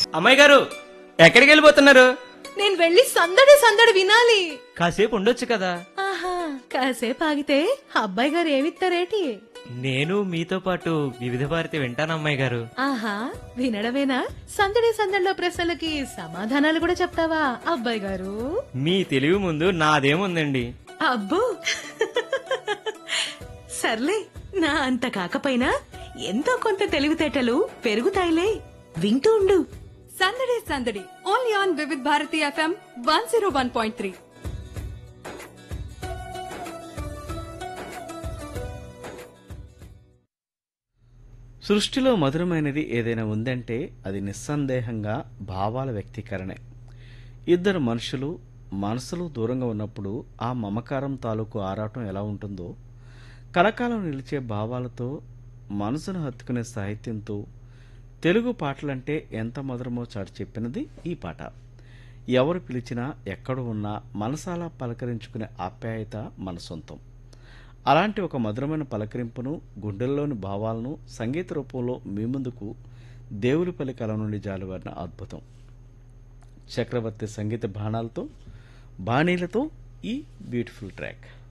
అమ్మాయి గారు ఎక్కడికి వెళ్ళిపోతున్నారు నేను వెళ్ళి సందడి సందడి వినాలి కాసేపు ఉండొచ్చు కదా ఆహా కాసేపు ఆగితే అబ్బాయి గారు ఏమిస్తారేటి నేను మీతో పాటు వివిధ భారతి వింటాను అమ్మాయి గారు ఆహా వినడమేనా సందడి సందడిలో ప్రశ్నలకి సమాధానాలు కూడా చెప్తావా అబ్బాయి గారు మీ తెలివి ముందు నాదేముందండి అబ్బో సర్లే నా అంత కాకపోయినా ఎంతో కొంత తెలివితేటలు పెరుగుతాయిలే వింటూ ఉండు సందడి సందడి only on Vividh Bharati FM one zero one point three సృష్టిలో మధురమైనది ఏదైనా ఉందంటే అది నిస్సందేహంగా భావాల వ్యక్తీకరణే ఇద్దరు మనుషులు మనసులు దూరంగా ఉన్నప్పుడు ఆ మమకారం తాలూకు ఆరాటం ఎలా ఉంటుందో కలకాలం నిలిచే భావాలతో మనసును హత్తుకునే సాహిత్యంతో తెలుగు పాటలంటే ఎంత మధురమో చాటి చెప్పినది ఈ పాట ఎవరు పిలిచినా ఎక్కడ ఉన్నా మనసాలా పలకరించుకునే ఆప్యాయత మన సొంతం అలాంటి ఒక మధురమైన పలకరింపును గుండెల్లోని భావాలను సంగీత రూపంలో మీ ముందుకు దేవులపల్లి కళ నుండి జాలువారిన అద్భుతం చక్రవర్తి సంగీత బాణాలతో బాణీలతో ఈ బ్యూటిఫుల్ ట్రాక్